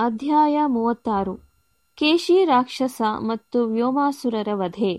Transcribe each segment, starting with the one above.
ಅಧ್ಯಾಯ ಮೂವತ್ತಾರು ಕೇಶಿ ರಾಕ್ಷಸ ಮತ್ತು ವ್ಯೋಮಾಸುರರ ವಧೆ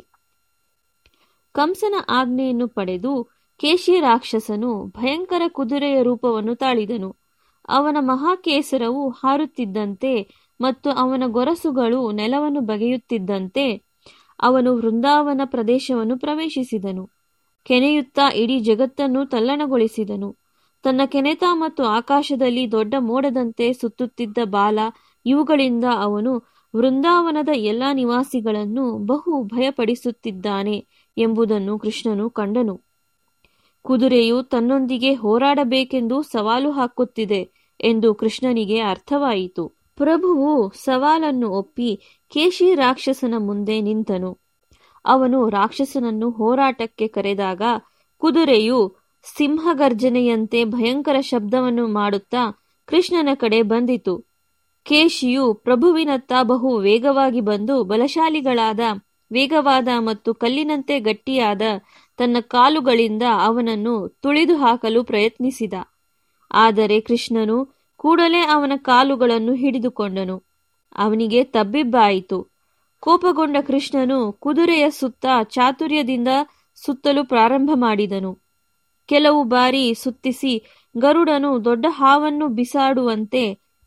ಕಂಸನ ಆಜ್ಞೆಯನ್ನು ಪಡೆದು ಕೇಶಿ ರಾಕ್ಷಸನು ಭಯಂಕರ ಕುದುರೆಯ ರೂಪವನ್ನು ತಾಳಿದನು ಅವನ ಮಹಾಕೇಸರವು ಹಾರುತ್ತಿದ್ದಂತೆ ಮತ್ತು ಅವನ ಗೊರಸುಗಳು ನೆಲವನ್ನು ಬಗೆಯುತ್ತಿದ್ದಂತೆ ಅವನು ವೃಂದಾವನ ಪ್ರದೇಶವನ್ನು ಪ್ರವೇಶಿಸಿದನು ಕೆನೆಯುತ್ತಾ ಇಡೀ ಜಗತ್ತನ್ನು ತಲ್ಲಣಗೊಳಿಸಿದನು ತನ್ನ ಕೆನೆತ ಮತ್ತು ಆಕಾಶದಲ್ಲಿ ದೊಡ್ಡ ಮೋಡದಂತೆ ಸುತ್ತುತ್ತಿದ್ದ ಬಾಲ ಇವುಗಳಿಂದ ಅವನು ವೃಂದಾವನದ ಎಲ್ಲಾ ನಿವಾಸಿಗಳನ್ನು ಬಹು ಭಯಪಡಿಸುತ್ತಿದ್ದಾನೆ ಎಂಬುದನ್ನು ಕೃಷ್ಣನು ಕಂಡನು ಕುದುರೆಯು ತನ್ನೊಂದಿಗೆ ಹೋರಾಡಬೇಕೆಂದು ಸವಾಲು ಹಾಕುತ್ತಿದೆ ಎಂದು ಕೃಷ್ಣನಿಗೆ ಅರ್ಥವಾಯಿತು ಪ್ರಭುವು ಸವಾಲನ್ನು ಒಪ್ಪಿ ಕೇಶಿ ರಾಕ್ಷಸನ ಮುಂದೆ ನಿಂತನು ಅವನು ರಾಕ್ಷಸನನ್ನು ಹೋರಾಟಕ್ಕೆ ಕರೆದಾಗ ಕುದುರೆಯು ಸಿಂಹಗರ್ಜನೆಯಂತೆ ಭಯಂಕರ ಶಬ್ದವನ್ನು ಮಾಡುತ್ತಾ ಕೃಷ್ಣನ ಕಡೆ ಬಂದಿತು ಕೇಶಿಯು ಪ್ರಭುವಿನತ್ತ ಬಹು ವೇಗವಾಗಿ ಬಂದು ಬಲಶಾಲಿಗಳಾದ ವೇಗವಾದ ಮತ್ತು ಕಲ್ಲಿನಂತೆ ಗಟ್ಟಿಯಾದ ತನ್ನ ಕಾಲುಗಳಿಂದ ಅವನನ್ನು ತುಳಿದು ಹಾಕಲು ಪ್ರಯತ್ನಿಸಿದ ಆದರೆ ಕೃಷ್ಣನು ಕೂಡಲೇ ಅವನ ಕಾಲುಗಳನ್ನು ಹಿಡಿದುಕೊಂಡನು ಅವನಿಗೆ ತಬ್ಬಿಬ್ಬಾಯಿತು ಕೋಪಗೊಂಡ ಕೃಷ್ಣನು ಕುದುರೆಯ ಸುತ್ತ ಚಾತುರ್ಯದಿಂದ ಸುತ್ತಲು ಪ್ರಾರಂಭ ಮಾಡಿದನು ಕೆಲವು ಬಾರಿ ಸುತ್ತಿಸಿ ಗರುಡನು ದೊಡ್ಡ ಹಾವನ್ನು ಬಿಸಾಡುವಂತೆ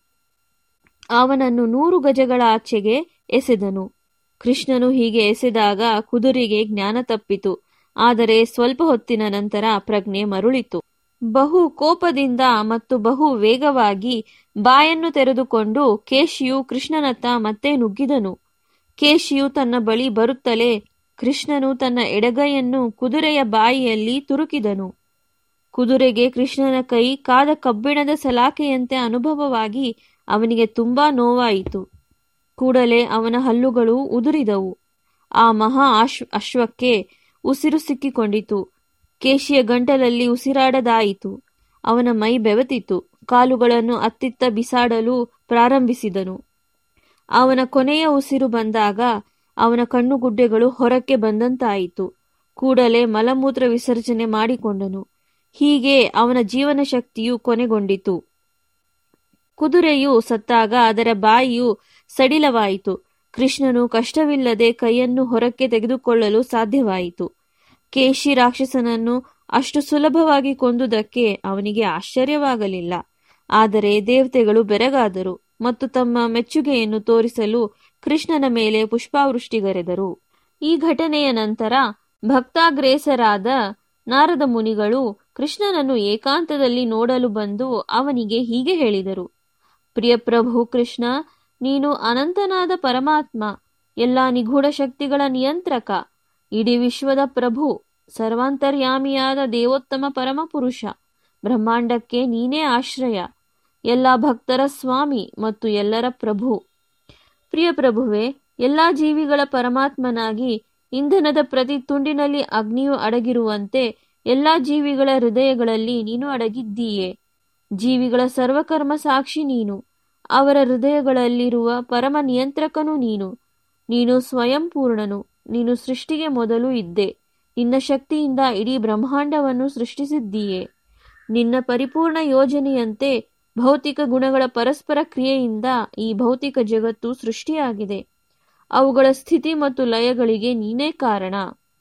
ಅವನನ್ನು ನೂರು ಗಜಗಳ ಆಚೆಗೆ ಎಸೆದನು ಕೃಷ್ಣನು ಹೀಗೆ ಎಸೆದಾಗ ಕುದುರೆಗೆ ಜ್ಞಾನ ತಪ್ಪಿತು ಆದರೆ ಸ್ವಲ್ಪ ಹೊತ್ತಿನ ನಂತರ ಪ್ರಜ್ಞೆ ಮರುಳಿತು ಬಹು ಕೋಪದಿಂದ ಮತ್ತು ಬಹು ವೇಗವಾಗಿ ಬಾಯನ್ನು ತೆರೆದುಕೊಂಡು ಕೇಶಿಯು ಕೃಷ್ಣನತ್ತ ಮತ್ತೆ ನುಗ್ಗಿದನು ಕೇಶಿಯು ತನ್ನ ಬಳಿ ಬರುತ್ತಲೇ ಕೃಷ್ಣನು ತನ್ನ ಎಡಗೈಯನ್ನು ಕುದುರೆಯ ಬಾಯಿಯಲ್ಲಿ ತುರುಕಿದನು ಕುದುರೆಗೆ ಕೃಷ್ಣನ ಕೈ ಕಾದ ಕಬ್ಬಿಣದ ಸಲಾಕೆಯಂತೆ ಅನುಭವವಾಗಿ ಅವನಿಗೆ ತುಂಬಾ ನೋವಾಯಿತು ಕೂಡಲೇ ಅವನ ಹಲ್ಲುಗಳು ಉದುರಿದವು ಆ ಮಹಾ ಅಶ್ ಅಶ್ವಕ್ಕೆ ಉಸಿರು ಸಿಕ್ಕಿಕೊಂಡಿತು ಕೇಶಿಯ ಗಂಟಲಲ್ಲಿ ಉಸಿರಾಡದಾಯಿತು ಅವನ ಮೈ ಬೆವತಿತು ಕಾಲುಗಳನ್ನು ಅತ್ತಿತ್ತ ಬಿಸಾಡಲು ಪ್ರಾರಂಭಿಸಿದನು ಅವನ ಕೊನೆಯ ಉಸಿರು ಬಂದಾಗ ಅವನ ಕಣ್ಣುಗುಡ್ಡೆಗಳು ಹೊರಕ್ಕೆ ಬಂದಂತಾಯಿತು ಕೂಡಲೇ ಮಲಮೂತ್ರ ವಿಸರ್ಜನೆ ಮಾಡಿಕೊಂಡನು ಹೀಗೆ ಅವನ ಜೀವನ ಶಕ್ತಿಯು ಕೊನೆಗೊಂಡಿತು ಕುದುರೆಯು ಸತ್ತಾಗ ಅದರ ಬಾಯಿಯು ಸಡಿಲವಾಯಿತು ಕೃಷ್ಣನು ಕಷ್ಟವಿಲ್ಲದೆ ಕೈಯನ್ನು ಹೊರಕ್ಕೆ ತೆಗೆದುಕೊಳ್ಳಲು ಸಾಧ್ಯವಾಯಿತು ಕೇಶಿ ರಾಕ್ಷಸನನ್ನು ಅಷ್ಟು ಸುಲಭವಾಗಿ ಕೊಂದುದಕ್ಕೆ ಅವನಿಗೆ ಆಶ್ಚರ್ಯವಾಗಲಿಲ್ಲ ಆದರೆ ದೇವತೆಗಳು ಬೆರಗಾದರು ಮತ್ತು ತಮ್ಮ ಮೆಚ್ಚುಗೆಯನ್ನು ತೋರಿಸಲು ಕೃಷ್ಣನ ಮೇಲೆ ಪುಷ್ಪಾವೃಷ್ಟಿಗರೆದರು ಈ ಘಟನೆಯ ನಂತರ ಭಕ್ತಾಗ್ರೇಸರಾದ ನಾರದ ಮುನಿಗಳು ಕೃಷ್ಣನನ್ನು ಏಕಾಂತದಲ್ಲಿ ನೋಡಲು ಬಂದು ಅವನಿಗೆ ಹೀಗೆ ಹೇಳಿದರು ಪ್ರಿಯ ಪ್ರಭು ಕೃಷ್ಣ ನೀನು ಅನಂತನಾದ ಪರಮಾತ್ಮ ಎಲ್ಲ ನಿಗೂಢ ಶಕ್ತಿಗಳ ನಿಯಂತ್ರಕ ಇಡೀ ವಿಶ್ವದ ಪ್ರಭು ಸರ್ವಾಂತರ್ಯಾಮಿಯಾದ ದೇವೋತ್ತಮ ಪರಮಪುರುಷ ಬ್ರಹ್ಮಾಂಡಕ್ಕೆ ನೀನೇ ಆಶ್ರಯ ಎಲ್ಲ ಭಕ್ತರ ಸ್ವಾಮಿ ಮತ್ತು ಎಲ್ಲರ ಪ್ರಭು ಪ್ರಿಯ ಪ್ರಭುವೆ ಎಲ್ಲಾ ಜೀವಿಗಳ ಪರಮಾತ್ಮನಾಗಿ ಇಂಧನದ ಪ್ರತಿ ತುಂಡಿನಲ್ಲಿ ಅಗ್ನಿಯು ಅಡಗಿರುವಂತೆ ಎಲ್ಲಾ ಜೀವಿಗಳ ಹೃದಯಗಳಲ್ಲಿ ನೀನು ಅಡಗಿದ್ದೀಯೆ ಜೀವಿಗಳ ಸರ್ವಕರ್ಮ ಸಾಕ್ಷಿ ನೀನು ಅವರ ಹೃದಯಗಳಲ್ಲಿರುವ ಪರಮ ನಿಯಂತ್ರಕನು ನೀನು ನೀನು ಸ್ವಯಂ ಪೂರ್ಣನು ನೀನು ಸೃಷ್ಟಿಗೆ ಮೊದಲು ಇದ್ದೆ ನಿನ್ನ ಶಕ್ತಿಯಿಂದ ಇಡೀ ಬ್ರಹ್ಮಾಂಡವನ್ನು ಸೃಷ್ಟಿಸಿದ್ದೀಯೆ ನಿನ್ನ ಪರಿಪೂರ್ಣ ಯೋಜನೆಯಂತೆ ಭೌತಿಕ ಗುಣಗಳ ಪರಸ್ಪರ ಕ್ರಿಯೆಯಿಂದ ಈ ಭೌತಿಕ ಜಗತ್ತು ಸೃಷ್ಟಿಯಾಗಿದೆ ಅವುಗಳ ಸ್ಥಿತಿ ಮತ್ತು ಲಯಗಳಿಗೆ ನೀನೇ ಕಾರಣ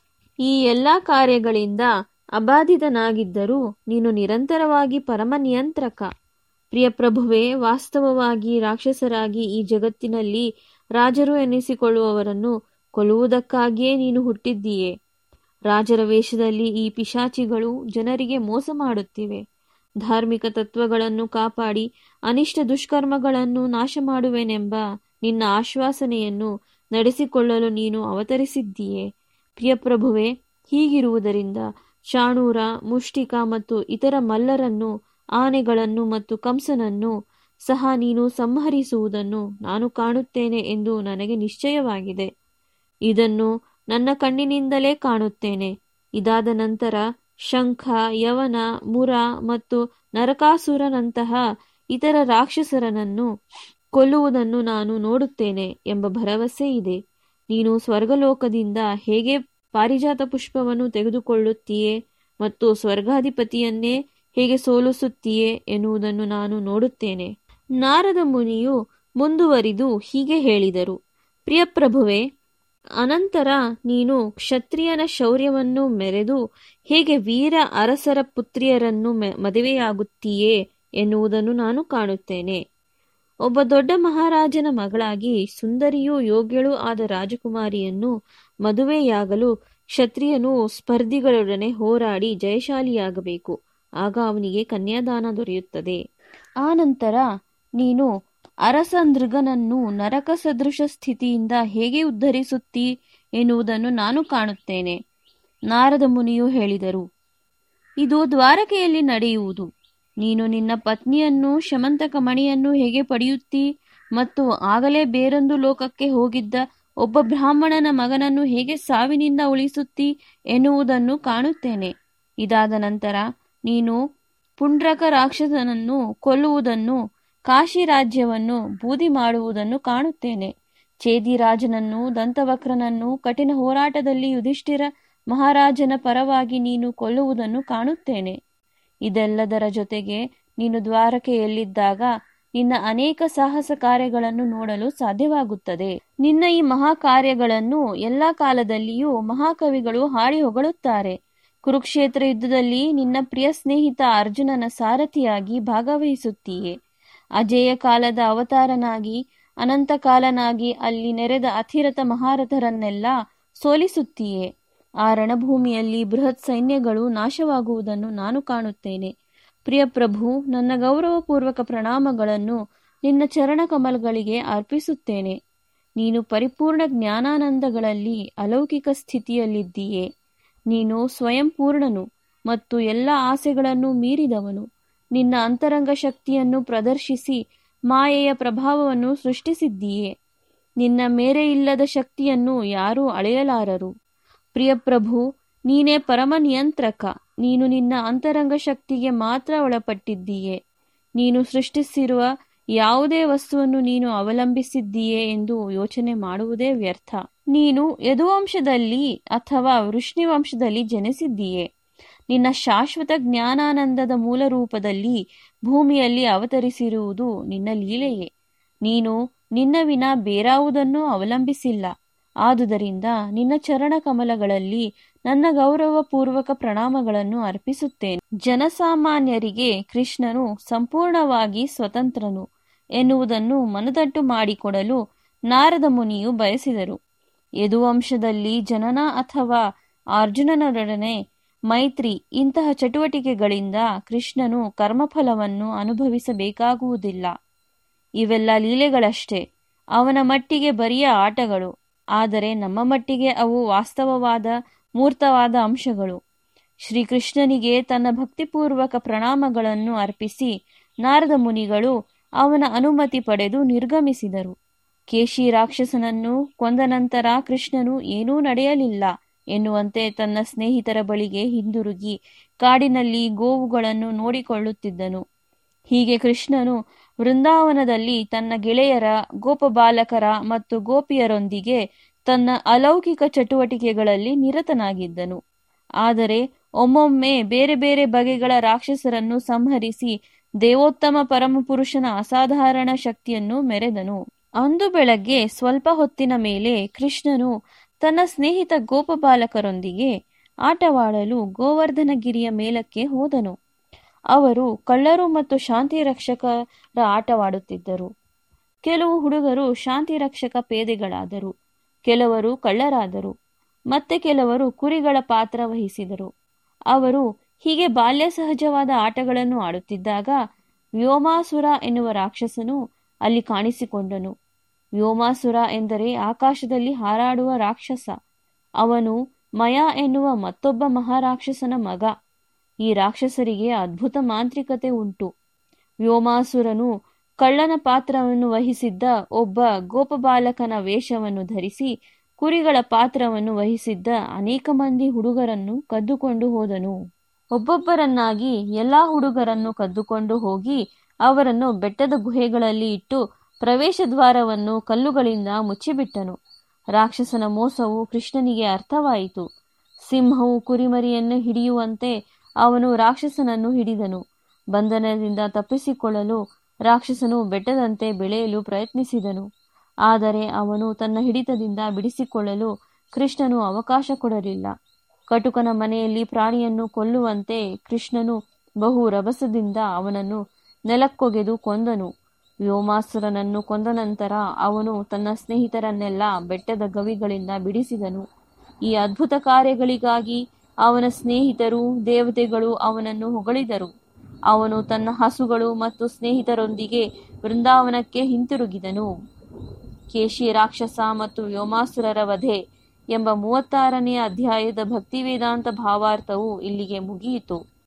ಈ ಎಲ್ಲ ಕಾರ್ಯಗಳಿಂದ ಅಬಾಧಿತನಾಗಿದ್ದರೂ ನೀನು ನಿರಂತರವಾಗಿ ಪರಮ ನಿಯಂತ್ರಕ ಪ್ರಿಯ ಪ್ರಭುವೆ ವಾಸ್ತವವಾಗಿ ರಾಕ್ಷಸರಾಗಿ ಈ ಜಗತ್ತಿನಲ್ಲಿ ರಾಜರು ಎನ್ನಿಸಿಕೊಳ್ಳುವವರನ್ನು ಕೊಲ್ಲುವುದಕ್ಕಾಗಿಯೇ ನೀನು ಹುಟ್ಟಿದ್ದೀಯೆ ರಾಜರ ವೇಷದಲ್ಲಿ ಈ ಪಿಶಾಚಿಗಳು ಜನರಿಗೆ ಮೋಸ ಮಾಡುತ್ತಿವೆ ಧಾರ್ಮಿಕ ತತ್ವಗಳನ್ನು ಕಾಪಾಡಿ ಅನಿಷ್ಟ ದುಷ್ಕರ್ಮಗಳನ್ನು ನಾಶ ಮಾಡುವೆನೆಂಬ ನಿನ್ನ ಆಶ್ವಾಸನೆಯನ್ನು ನಡೆಸಿಕೊಳ್ಳಲು ನೀನು ಅವತರಿಸಿದ್ದೀಯೆ ಪ್ರಿಯಪ್ರಭುವೆ ಹೀಗಿರುವುದರಿಂದ ಚಾಣೂರ ಮುಷ್ಟಿಕ ಮತ್ತು ಇತರ ಮಲ್ಲರನ್ನು ಆನೆಗಳನ್ನು ಮತ್ತು ಕಂಸನನ್ನು ಸಹ ನೀನು ಸಂಹರಿಸುವುದನ್ನು ನಾನು ಕಾಣುತ್ತೇನೆ ಎಂದು ನನಗೆ ನಿಶ್ಚಯವಾಗಿದೆ ಇದನ್ನು ನನ್ನ ಕಣ್ಣಿನಿಂದಲೇ ಕಾಣುತ್ತೇನೆ ಇದಾದ ನಂತರ ಶಂಖ ಯವನ ಮುರ ಮತ್ತು ನರಕಾಸುರನಂತಹ ಇತರ ರಾಕ್ಷಸರನನ್ನು ಕೊಲ್ಲುವುದನ್ನು ನಾನು ನೋಡುತ್ತೇನೆ ಎಂಬ ಭರವಸೆ ಇದೆ ನೀನು ಸ್ವರ್ಗಲೋಕದಿಂದ ಹೇಗೆ ಪಾರಿಜಾತ ಪುಷ್ಪವನ್ನು ತೆಗೆದುಕೊಳ್ಳುತ್ತೀಯೇ ಮತ್ತು ಸ್ವರ್ಗಾಧಿಪತಿಯನ್ನೇ ಹೇಗೆ ಸೋಲಿಸುತ್ತೀಯೇ ಎನ್ನುವುದನ್ನು ನಾನು ನೋಡುತ್ತೇನೆ ನಾರದ ಮುನಿಯು ಮುಂದುವರಿದು ಹೀಗೆ ಹೇಳಿದರು ಪ್ರಿಯಪ್ರಭುವೆ ಅನಂತರ ನೀನು ಕ್ಷತ್ರಿಯನ ಶೌರ್ಯವನ್ನು ಮೆರೆದು ಹೇಗೆ ವೀರ ಅರಸರ ಪುತ್ರಿಯರನ್ನು ಮದುವೆಯಾಗುತ್ತೀಯೇ ಎನ್ನುವುದನ್ನು ನಾನು ಕಾಣುತ್ತೇನೆ ಒಬ್ಬ ದೊಡ್ಡ ಮಹಾರಾಜನ ಮಗಳಾಗಿ ಸುಂದರಿಯೂ ಯೋಗ್ಯಳೂ ಆದ ರಾಜಕುಮಾರಿಯನ್ನು ಮದುವೆಯಾಗಲು ಕ್ಷತ್ರಿಯನು ಸ್ಪರ್ಧಿಗಳೊಡನೆ ಹೋರಾಡಿ ಜಯಶಾಲಿಯಾಗಬೇಕು ಆಗ ಅವನಿಗೆ ಕನ್ಯಾದಾನ ದೊರೆಯುತ್ತದೆ ಆನಂತರ ನೀನು ಅರಸ ನೃಗನನ್ನು ನರಕ ಸದೃಶ ಸ್ಥಿತಿಯಿಂದ ಹೇಗೆ ಉದ್ಧರಿಸುತ್ತೀ ಎನ್ನುವುದನ್ನು ನಾನು ಕಾಣುತ್ತೇನೆ ನಾರದ ಮುನಿಯು ಹೇಳಿದರು ಇದು ದ್ವಾರಕೆಯಲ್ಲಿ ನಡೆಯುವುದು ನೀನು ನಿನ್ನ ಪತ್ನಿಯನ್ನು ಶಮಂತಕ ಮಣಿಯನ್ನು ಹೇಗೆ ಪಡೆಯುತ್ತೀ ಮತ್ತು ಆಗಲೇ ಬೇರೊಂದು ಲೋಕಕ್ಕೆ ಹೋಗಿದ್ದ ಒಬ್ಬ ಬ್ರಾಹ್ಮಣನ ಮಗನನ್ನು ಹೇಗೆ ಸಾವಿನಿಂದ ಉಳಿಸುತ್ತೀ ಎನ್ನುವುದನ್ನು ಕಾಣುತ್ತೇನೆ ಇದಾದ ನಂತರ ನೀನು ಪುಂಡ್ರಕ ರಾಕ್ಷಸನನ್ನು ಕೊಲ್ಲುವುದನ್ನು ಕಾಶಿ ರಾಜ್ಯವನ್ನು ಬೂದಿ ಮಾಡುವುದನ್ನು ಕಾಣುತ್ತೇನೆ ಚೇದಿರಾಜನನ್ನು ದಂತವಕ್ರನನ್ನು ಕಠಿಣ ಹೋರಾಟದಲ್ಲಿ ಯುಧಿಷ್ಠಿರ ಮಹಾರಾಜನ ಪರವಾಗಿ ನೀನು ಕೊಲ್ಲುವುದನ್ನು ಕಾಣುತ್ತೇನೆ ಇದೆಲ್ಲದರ ಜೊತೆಗೆ ನೀನು ದ್ವಾರಕೆಯಲ್ಲಿದ್ದಾಗ ನಿನ್ನ ಅನೇಕ ಸಾಹಸ ಕಾರ್ಯಗಳನ್ನು ನೋಡಲು ಸಾಧ್ಯವಾಗುತ್ತದೆ ನಿನ್ನ ಈ ಮಹಾ ಕಾರ್ಯಗಳನ್ನು ಎಲ್ಲಾ ಕಾಲದಲ್ಲಿಯೂ ಮಹಾಕವಿಗಳು ಹಾಡಿ ಹೊಗಳುತ್ತಾರೆ ಕುರುಕ್ಷೇತ್ರ ಯುದ್ಧದಲ್ಲಿ ನಿನ್ನ ಪ್ರಿಯ ಸ್ನೇಹಿತ ಅರ್ಜುನನ ಸಾರಥಿಯಾಗಿ ಭಾಗವಹಿಸುತ್ತೀಯೆ ಅಜೇಯ ಕಾಲದ ಅವತಾರನಾಗಿ ಅನಂತಕಾಲನಾಗಿ ಅಲ್ಲಿ ನೆರೆದ ಅತಿರಥ ಮಹಾರಥರನ್ನೆಲ್ಲ ಸೋಲಿಸುತ್ತೀಯೆ ಆ ರಣಭೂಮಿಯಲ್ಲಿ ಬೃಹತ್ ಸೈನ್ಯಗಳು ನಾಶವಾಗುವುದನ್ನು ನಾನು ಕಾಣುತ್ತೇನೆ ಪ್ರಿಯಪ್ರಭು ನನ್ನ ಗೌರವಪೂರ್ವಕ ಪ್ರಣಾಮಗಳನ್ನು ನಿನ್ನ ಚರಣಕಮಲಗಳಿಗೆ ಅರ್ಪಿಸುತ್ತೇನೆ ನೀನು ಪರಿಪೂರ್ಣ ಜ್ಞಾನಾನಂದಗಳಲ್ಲಿ ಅಲೌಕಿಕ ಸ್ಥಿತಿಯಲ್ಲಿದ್ದೀಯೆ ನೀನು ಸ್ವಯಂ ಪೂರ್ಣನು ಮತ್ತು ಎಲ್ಲ ಆಸೆಗಳನ್ನು ಮೀರಿದವನು ನಿನ್ನ ಅಂತರಂಗ ಶಕ್ತಿಯನ್ನು ಪ್ರದರ್ಶಿಸಿ ಮಾಯೆಯ ಪ್ರಭಾವವನ್ನು ಸೃಷ್ಟಿಸಿದ್ದೀಯೆ ನಿನ್ನ ಮೇರೆ ಇಲ್ಲದ ಶಕ್ತಿಯನ್ನು ಯಾರೂ ಅಳೆಯಲಾರರು ಪ್ರಿಯಪ್ರಭು ನೀನೇ ಪರಮ ನಿಯಂತ್ರಕ ನೀನು ನಿನ್ನ ಅಂತರಂಗ ಶಕ್ತಿಗೆ ಮಾತ್ರ ಒಳಪಟ್ಟಿದ್ದೀಯೆ ನೀನು ಸೃಷ್ಟಿಸಿರುವ ಯಾವುದೇ ವಸ್ತುವನ್ನು ನೀನು ಅವಲಂಬಿಸಿದ್ದೀಯೆ ಎಂದು ಯೋಚನೆ ಮಾಡುವುದೇ ವ್ಯರ್ಥ ನೀನು ಯದುವಂಶದಲ್ಲಿ ಅಥವಾ ವೃಷ್ಣಿವಂಶದಲ್ಲಿ ಜನಿಸಿದ್ದೀಯೆ ನಿನ್ನ ಶಾಶ್ವತ ಜ್ಞಾನಾನಂದದ ಮೂಲ ರೂಪದಲ್ಲಿ ಭೂಮಿಯಲ್ಲಿ ಅವತರಿಸಿರುವುದು ನಿನ್ನ ಲೀಲೆಯೇ ನೀನು ನಿನ್ನ ವಿನ ಬೇರಾವುದನ್ನೂ ಅವಲಂಬಿಸಿಲ್ಲ ಆದುದರಿಂದ ನಿನ್ನ ಚರಣ ಕಮಲಗಳಲ್ಲಿ ನನ್ನ ಗೌರವಪೂರ್ವಕ ಪ್ರಣಾಮಗಳನ್ನು ಅರ್ಪಿಸುತ್ತೇನೆ ಜನಸಾಮಾನ್ಯರಿಗೆ ಕೃಷ್ಣನು ಸಂಪೂರ್ಣವಾಗಿ ಸ್ವತಂತ್ರನು ಎನ್ನುವುದನ್ನು ಮನದಟ್ಟು ಮಾಡಿಕೊಡಲು ನಾರದ ಮುನಿಯು ಬಯಸಿದರು ಯದುವಂಶದಲ್ಲಿ ಜನನ ಅಥವಾ ಅರ್ಜುನನೊಡನೆ ಮೈತ್ರಿ ಇಂತಹ ಚಟುವಟಿಕೆಗಳಿಂದ ಕೃಷ್ಣನು ಕರ್ಮಫಲವನ್ನು ಅನುಭವಿಸಬೇಕಾಗುವುದಿಲ್ಲ ಇವೆಲ್ಲ ಲೀಲೆಗಳಷ್ಟೇ ಅವನ ಮಟ್ಟಿಗೆ ಬರಿಯ ಆಟಗಳು ಆದರೆ ನಮ್ಮ ಮಟ್ಟಿಗೆ ಅವು ವಾಸ್ತವವಾದ ಮೂರ್ತವಾದ ಅಂಶಗಳು ಶ್ರೀಕೃಷ್ಣನಿಗೆ ತನ್ನ ಭಕ್ತಿಪೂರ್ವಕ ಪ್ರಣಾಮಗಳನ್ನು ಅರ್ಪಿಸಿ ನಾರದ ಮುನಿಗಳು ಅವನ ಅನುಮತಿ ಪಡೆದು ನಿರ್ಗಮಿಸಿದರು ಕೇಶಿ ರಾಕ್ಷಸನನ್ನು ಕೊಂದ ನಂತರ ಕೃಷ್ಣನು ಏನೂ ನಡೆಯಲಿಲ್ಲ ಎನ್ನುವಂತೆ ತನ್ನ ಸ್ನೇಹಿತರ ಬಳಿಗೆ ಹಿಂದಿರುಗಿ ಕಾಡಿನಲ್ಲಿ ಗೋವುಗಳನ್ನು ನೋಡಿಕೊಳ್ಳುತ್ತಿದ್ದನು ಹೀಗೆ ಕೃಷ್ಣನು ವೃಂದಾವನದಲ್ಲಿ ತನ್ನ ಗೆಳೆಯರ ಗೋಪಬಾಲಕರ ಮತ್ತು ಗೋಪಿಯರೊಂದಿಗೆ ತನ್ನ ಅಲೌಕಿಕ ಚಟುವಟಿಕೆಗಳಲ್ಲಿ ನಿರತನಾಗಿದ್ದನು ಆದರೆ ಒಮ್ಮೊಮ್ಮೆ ಬೇರೆ ಬೇರೆ ಬಗೆಗಳ ರಾಕ್ಷಸರನ್ನು ಸಂಹರಿಸಿ ದೇವೋತ್ತಮ ಪರಮಪುರುಷನ ಅಸಾಧಾರಣ ಶಕ್ತಿಯನ್ನು ಮೆರೆದನು ಅಂದು ಬೆಳಗ್ಗೆ ಸ್ವಲ್ಪ ಹೊತ್ತಿನ ಮೇಲೆ ಕೃಷ್ಣನು ತನ್ನ ಸ್ನೇಹಿತ ಗೋಪಬಾಲಕರೊಂದಿಗೆ ಆಟವಾಡಲು ಗೋವರ್ಧನಗಿರಿಯ ಮೇಲಕ್ಕೆ ಹೋದನು ಅವರು ಕಳ್ಳರು ಮತ್ತು ಶಾಂತಿ ರಕ್ಷಕರ ಆಟವಾಡುತ್ತಿದ್ದರು ಕೆಲವು ಹುಡುಗರು ಶಾಂತಿ ರಕ್ಷಕ ಪೇದೆಗಳಾದರು ಕೆಲವರು ಕಳ್ಳರಾದರು ಮತ್ತೆ ಕೆಲವರು ಕುರಿಗಳ ಪಾತ್ರ ವಹಿಸಿದರು ಅವರು ಹೀಗೆ ಬಾಲ್ಯ ಸಹಜವಾದ ಆಟಗಳನ್ನು ಆಡುತ್ತಿದ್ದಾಗ ವ್ಯೋಮಾಸುರ ಎನ್ನುವ ರಾಕ್ಷಸನು ಅಲ್ಲಿ ಕಾಣಿಸಿಕೊಂಡನು ವ್ಯೋಮಾಸುರ ಎಂದರೆ ಆಕಾಶದಲ್ಲಿ ಹಾರಾಡುವ ರಾಕ್ಷಸ ಅವನು ಮಯ ಎನ್ನುವ ಮತ್ತೊಬ್ಬ ಮಹಾರಾಕ್ಷಸನ ಮಗ ಈ ರಾಕ್ಷಸರಿಗೆ ಅದ್ಭುತ ಮಾಂತ್ರಿಕತೆ ಉಂಟು ವ್ಯೋಮಾಸುರನು ಕಳ್ಳನ ಪಾತ್ರವನ್ನು ವಹಿಸಿದ್ದ ಒಬ್ಬ ಗೋಪಬಾಲಕನ ವೇಷವನ್ನು ಧರಿಸಿ ಕುರಿಗಳ ಪಾತ್ರವನ್ನು ವಹಿಸಿದ್ದ ಅನೇಕ ಮಂದಿ ಹುಡುಗರನ್ನು ಕದ್ದುಕೊಂಡು ಹೋದನು ಒಬ್ಬೊಬ್ಬರನ್ನಾಗಿ ಎಲ್ಲಾ ಹುಡುಗರನ್ನು ಕದ್ದುಕೊಂಡು ಹೋಗಿ ಅವರನ್ನು ಬೆಟ್ಟದ ಗುಹೆಗಳಲ್ಲಿ ಇಟ್ಟು ಪ್ರವೇಶ ದ್ವಾರವನ್ನು ಕಲ್ಲುಗಳಿಂದ ಮುಚ್ಚಿಬಿಟ್ಟನು ರಾಕ್ಷಸನ ಮೋಸವು ಕೃಷ್ಣನಿಗೆ ಅರ್ಥವಾಯಿತು ಸಿಂಹವು ಕುರಿಮರಿಯನ್ನು ಹಿಡಿಯುವಂತೆ ಅವನು ರಾಕ್ಷಸನನ್ನು ಹಿಡಿದನು ಬಂಧನದಿಂದ ತಪ್ಪಿಸಿಕೊಳ್ಳಲು ರಾಕ್ಷಸನು ಬೆಟ್ಟದಂತೆ ಬೆಳೆಯಲು ಪ್ರಯತ್ನಿಸಿದನು ಆದರೆ ಅವನು ತನ್ನ ಹಿಡಿತದಿಂದ ಬಿಡಿಸಿಕೊಳ್ಳಲು ಕೃಷ್ಣನು ಅವಕಾಶ ಕೊಡಲಿಲ್ಲ ಕಟುಕನ ಮನೆಯಲ್ಲಿ ಪ್ರಾಣಿಯನ್ನು ಕೊಲ್ಲುವಂತೆ ಕೃಷ್ಣನು ಬಹು ರಭಸದಿಂದ ಅವನನ್ನು ನೆಲಕ್ಕೊಗೆದು ಕೊಂದನು ವ್ಯೋಮಾಸುರನನ್ನು ಕೊಂದ ನಂತರ ಅವನು ತನ್ನ ಸ್ನೇಹಿತರನ್ನೆಲ್ಲ ಬೆಟ್ಟದ ಗವಿಗಳಿಂದ ಬಿಡಿಸಿದನು ಈ ಅದ್ಭುತ ಕಾರ್ಯಗಳಿಗಾಗಿ ಅವನ ಸ್ನೇಹಿತರು ದೇವತೆಗಳು ಅವನನ್ನು ಹೊಗಳಿದರು ಅವನು ತನ್ನ ಹಸುಗಳು ಮತ್ತು ಸ್ನೇಹಿತರೊಂದಿಗೆ ವೃಂದಾವನಕ್ಕೆ ಹಿಂತಿರುಗಿದನು ಕೇಶಿ ರಾಕ್ಷಸ ಮತ್ತು ವ್ಯೋಮಾಸುರರ ವಧೆ ಎಂಬ ಮೂವತ್ತಾರನೇ ಅಧ್ಯಾಯದ ಭಕ್ತಿವೇದಾಂತ ಭಾವಾರ್ಥವು ಇಲ್ಲಿಗೆ ಮುಗಿಯಿತು